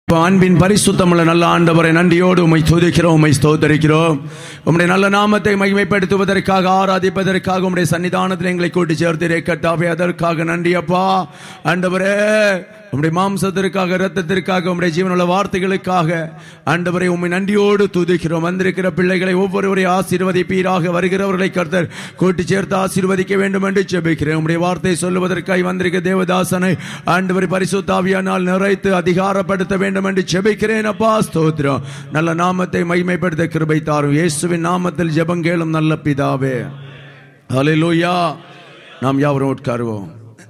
அன்பின் பரிசுத்தமுள்ள நல்ல ஆண்டவரை நன்றியோடு உம்மை துதிக்கிறோம் உம்மை ஸ்தோத்தரிக்கிறோம் உம்முடைய நல்ல நாமத்தை மகிமைப்படுத்துவதற்காக ஆராதிப்பதற்காக உம்முடைய சன்னிதானத்தில் எங்களை கூட்டி சேர்த்து கட்டாவே அதற்காக நன்றி அப்பா ஆண்டவரே உம்முடைய மாம்சத்திற்காக இரத்தத்திற்காக உம்முடைய ஜீவனுள்ள வார்த்தைகளுக்காக ஆண்டவரை உம்மை நன்றியோடு துதிக்கிறோம் வந்திருக்கிற பிள்ளைகளை ஒவ்வொருவரையும் ஆசீர்வதிப்பீராக வருகிறவர்களை கர்த்தர் கூட்டி சேர்த்து ஆசீர்வதிக்க வேண்டும் என்று ஜெபிக்கிறேன் உம்முடைய வார்த்தை சொல்லுவதற்காக வந்திருக்க தேவதாசனை ஆண்டவரை பரிசுத்தாவியானால் நிறைத்து அதிகாரப்படுத்த வேண்டும் என்று ஜெபிக்கிறேன் அப்பா ஸ்தோத்திரம் நல்ல நாமத்தை மகிமைப்படுத்த கிருபை தாரும் இயேசுவின் நாமத்தில் ஜெபங்கேளும் நல்ல பிதாவே ஹalleluya நாம் யாவரும் உட்காருவோம்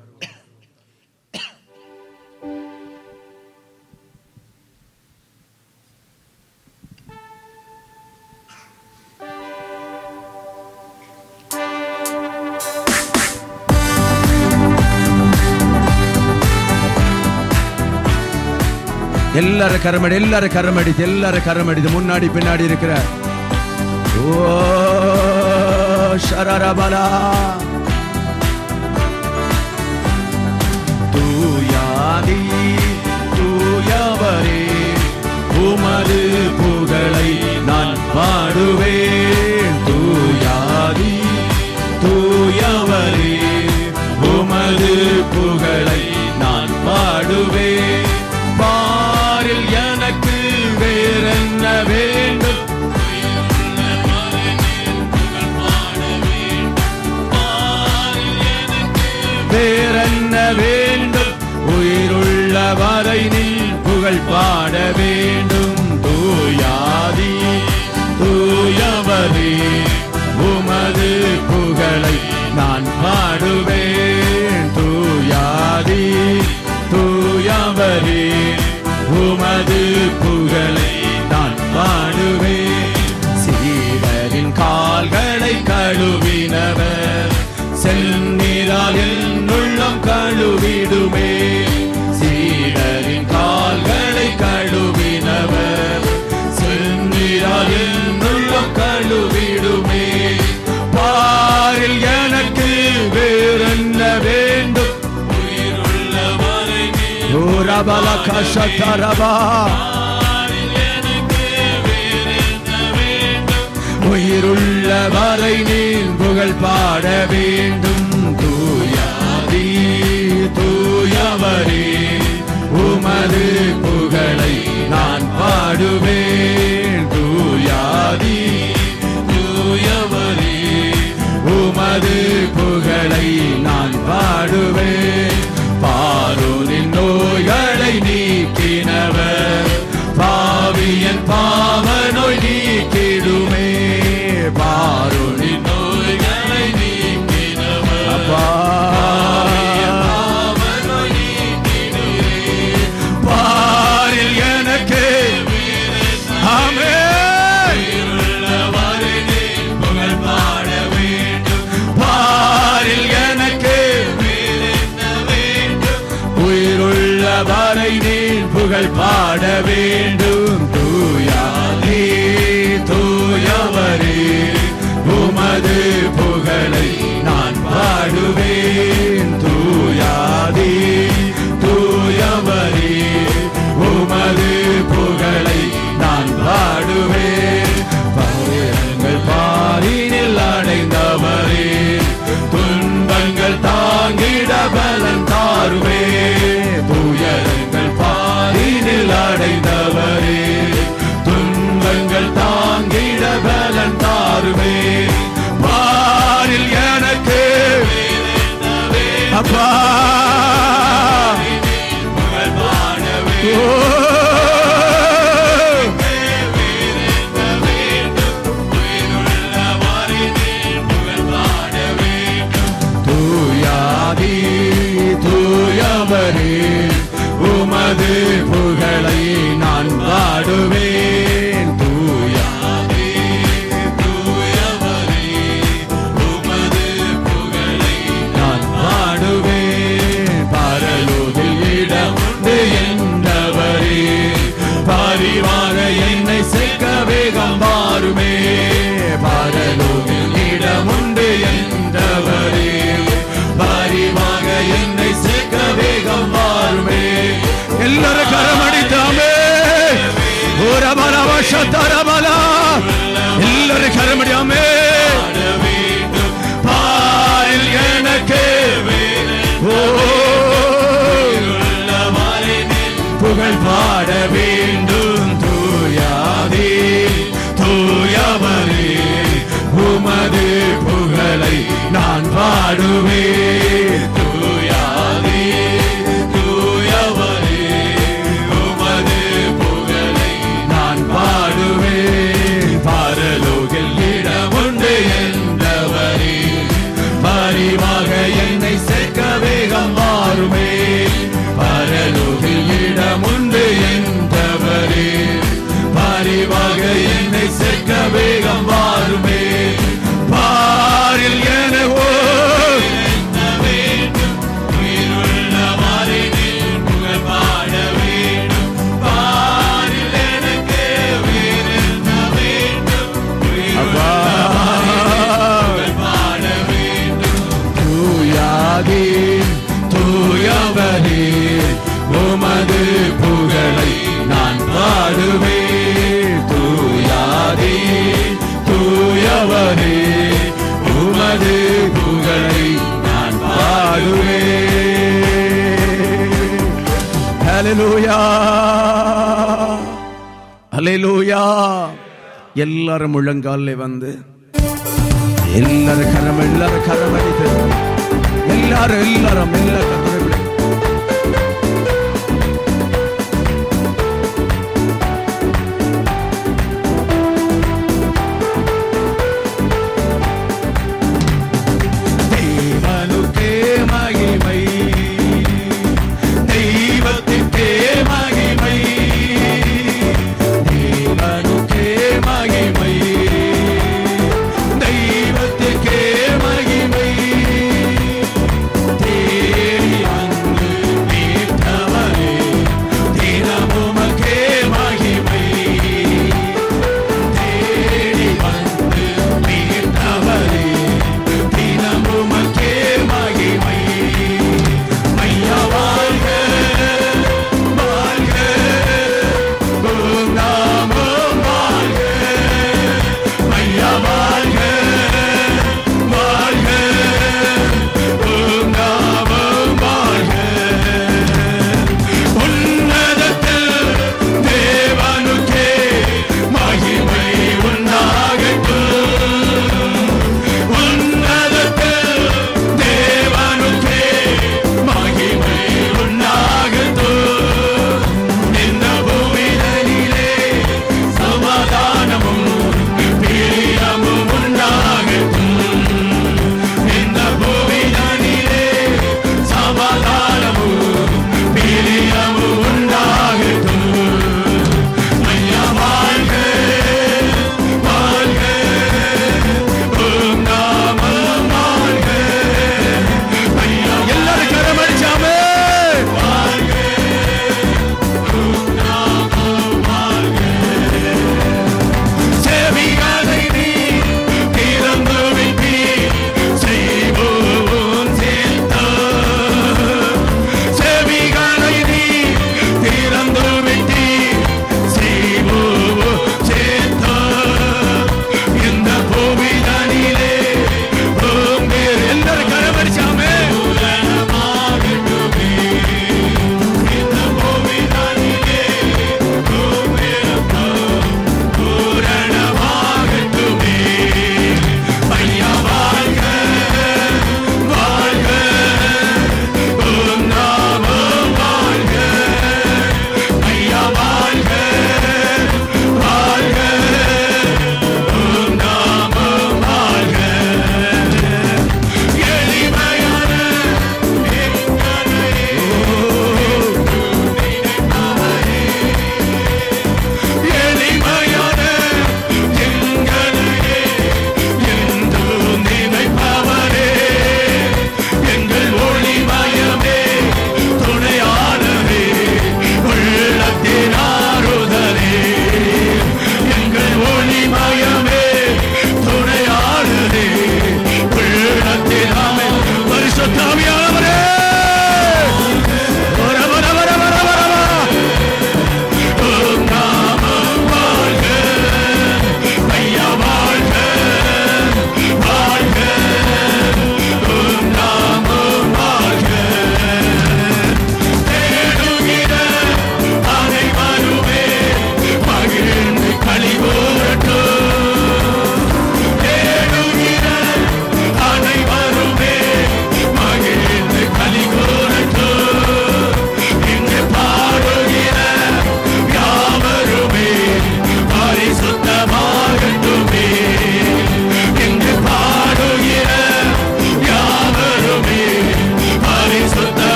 எல்லாரும் கரமடி எல்லாரும் கரமடி எல்லாரும் கரமடி முன்னாடி பின்னாடி இருக்கிற ஓ ஷரரபலா தூயாதி தூயவரே உமது புகழை நான் பாடுவேன் தூயாதி தூயவரே உமது புகழை நான் பாடுவேன் பாரில் எனக்கு வேறென்ன வேண்டும் வேறென்ன வேண்டும் உயிருள்ள வரை நின் புகழ் பாட வேண்டும் தூயாதி தூயவரே உமது புகழை நான் பாடுவேன் தூயாதி தூயவரே உமது புகழை நான் பாடுவேன் சீடரின் கால்களை கழுவினவர் செந்நிறால் என்னுள்ளம் கழுவிடுமே சீடரின் கால்களை கழுவினவர் செந்நிறால் என்னுள்ளம் கழுவிடுமே பாரில் எனக்கு வேறென்ன வேண்டும் ஓரபல கஷதரபா உயிருள்ள வரை நீர் புகழ் பாட வேண்டும் தூயாதி தூயவரே உமது புகழை நான் பாடுவேன் தூயாதி தூயவரே உமது புகழை நான் பாடுவேன் பாரோரின் நோய்களை நீக்கினவர் பாவியன் பாவ நோய் நீக்கிடுமே பாரோரின் நோய்களை நீக்கினவர் அப்பா பாரில் எனக்கு ஆமே புகழ் பாட வேண்டும் பாரில் எனக்கு உயிருள்ள வரை நீர் புகழ் பாட வேண்டும் தூயாதே தூயவரே உமது புகழை நான் பாடுவேன் தூயாதே தூயவரே உமது புகழை நான் பாடுவேன் பாருங்கள் பாரினில் அடைந்தவரே துன்பங்கள் தாங்கிட பலன் தாருவே துயரங்கள் பாரினில் அடைந்தவரே துன்பங்கள் தாங்கிட பலன் தாருவே பாரில் எனக்கு அப்பா ஓ தூயாதி தூயவரே உமது புகழை நான் பாடுவேன் தூயாதி தூயவரே உமது புகழை நான் பாடுவேன் பரலோகில் இடமுண்டு என்றவரே பரிவாக என்னை சேர்க்க வேகம் பாருமே பரலோகில் இடமுண்டு என்றவரே பரிவாக என்னை சேர்க்க வேகம் வாருமே எல்லாரும் கரமடித்தாமே ரபரவஷ தரபலா எல்லாரும் கரமடியாமே பாரில் எனக்கு ஓ புகழ் பாட வேண்டும் தூயாதே தூயவரே உமது புகழை நான் பாடுவேன் தூயாதே தூயவரே உமது புகழை நான் பாடுவேன் பரலோகில் இடமுண்டு என்றவரே பரிவாக என்னை சேர்க்க வேகம் மாறுமே பரலோகில் இடமுண்டு என்றவரே பரிவாக என்னை சேர்க்க வேகம் மாறுமே பாரில் எனவோ தூயாதே தூயவரே உமது புகழை நான் பாடுவேன் தூயாதே தூயவரே உமது புகழை நான் பாடுவேன் ஹalleluya ஹalleluya எல்லாரும் முழங்காலே வந்து எல்லாரும் கரம் எல்லாரும் கரம் அடித்து எல்லாரும் எல்லாரும் எல்லா கத்தரை தேவனுக்கே மகிமை தெய்வத்திற்கே மகிமை தேவனுக்கே மகிமை தெய்வத்திற்கே மகிமை தேடி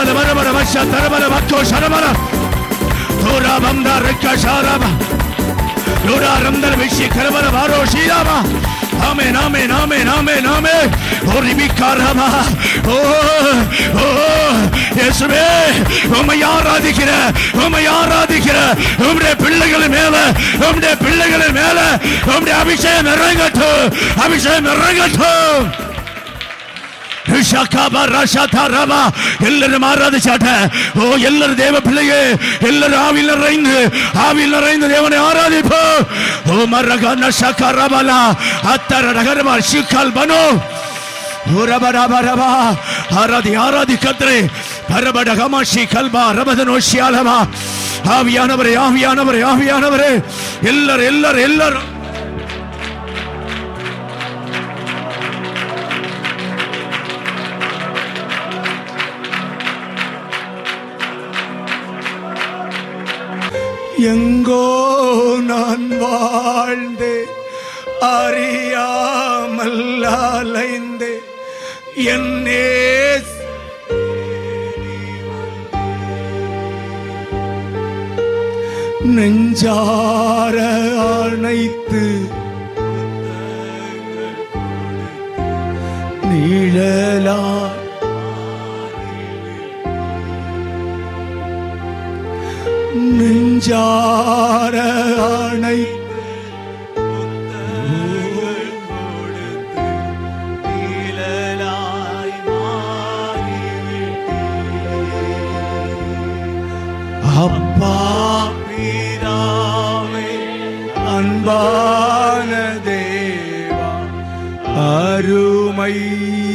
ரபல வரபர வஷ தரபல வக்கோ ஷரபல தோரா பம்தா ரெக்க ஷாரப லோரா ரம்தர் விஷி கரபல வாரோ ஷீராபா ஆமே நாமே நாமே நாமே நாமே ஓ ரிபிகாரபா ஓ ஓ இயேசுவே உம்மை ஆராதிக்கிற உம்மை ஆராதிக்கிற உம்முடைய பிள்ளைகள் மேல உம்முடைய பிள்ளைகள் மேல உம்முடைய அபிஷேகம் இறங்கட்டும் அபிஷேகம் இறங்கட்டும் ಎಲ್ಲರೂ ಆರಾಧಿಸಾಟ ಓ ಎಲ್ಲರೂ ದೇವ ಪಿಳ್ಳೆಗೆ ಎಲ್ಲರೂ ಆವಿಲ್ நிறைந்து ஆவில் நிறைந்து தேவனை ஆராதிப்போ ஓ மரக நஷக ரபல அத்தர நகரம ஷிக்கல் பனோ ரபரபரபா ஆராதி ஆராதி கத்ரே பரபட கமாஷி கல்பா ரபதனோ ஷியாலமா ஆவியானவரே ஆவியானவரே ஆவியானவரே எல்லாரும் எல்லாரும் எல்லாரும் எங்கோ நான் வாழ்ந்தே அறியாமல் அலைந்தே என்னே நெஞ்சார அணைத்து நீழலா நெஞ்சார அணை அப்பா பிதாவே அன்பான தேவா அருமை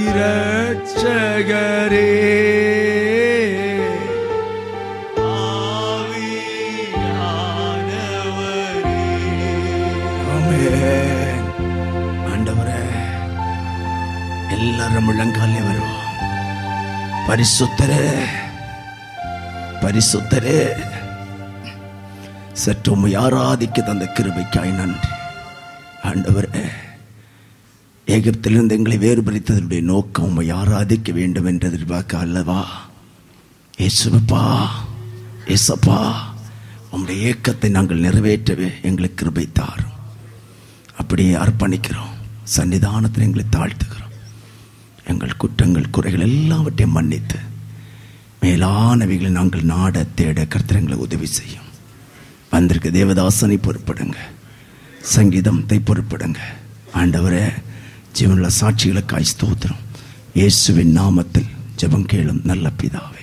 ரட்சகரே ஆமென். ஆண்டவரே எல்லாரும் முழங்காலே வருவோம் பரிசுத்தரே பரிசுத்தரே சற்று உம்மை ஆராதிக்க தந்த கிருபைக்காய் நன்றி ஆண்டவரே எகிப்திலிருந்து எங்களை வேறுபடுத்ததனுடைய நோக்கம் உம்மை ஆராதிக்க வேண்டும் என்று எதிர்பார்க்க அல்லவா இயேசுப்பா இயேசப்பா உம்முடைய ஏக்கத்தை நாங்கள் நிறைவேற்றவே எங்களுக்கு கிருபை தாரும் அப்படியே அர்ப்பணிக்கிறோம் சன்னிதானத்தில் எங்களை தாழ்த்துகிறோம் எங்கள் குற்றங்கள் குறைகள் எல்லாவற்றையும் மன்னித்து மேலானவைகளை நாங்கள் நாட தேட கர்த்தரங்களை உதவி செய்யும் வந்திருக்க தேவதாசனை பொறுப்படுங்க சங்கீதத்தை பொறுப்படுங்க ஆண்டவரே ஜீவனுள்ள சாட்சிகளுக்காய் ஸ்தோத்திரம் இயேசுவின் நாமத்தில் ஜெபம் கேளும் நல்ல பிதாவே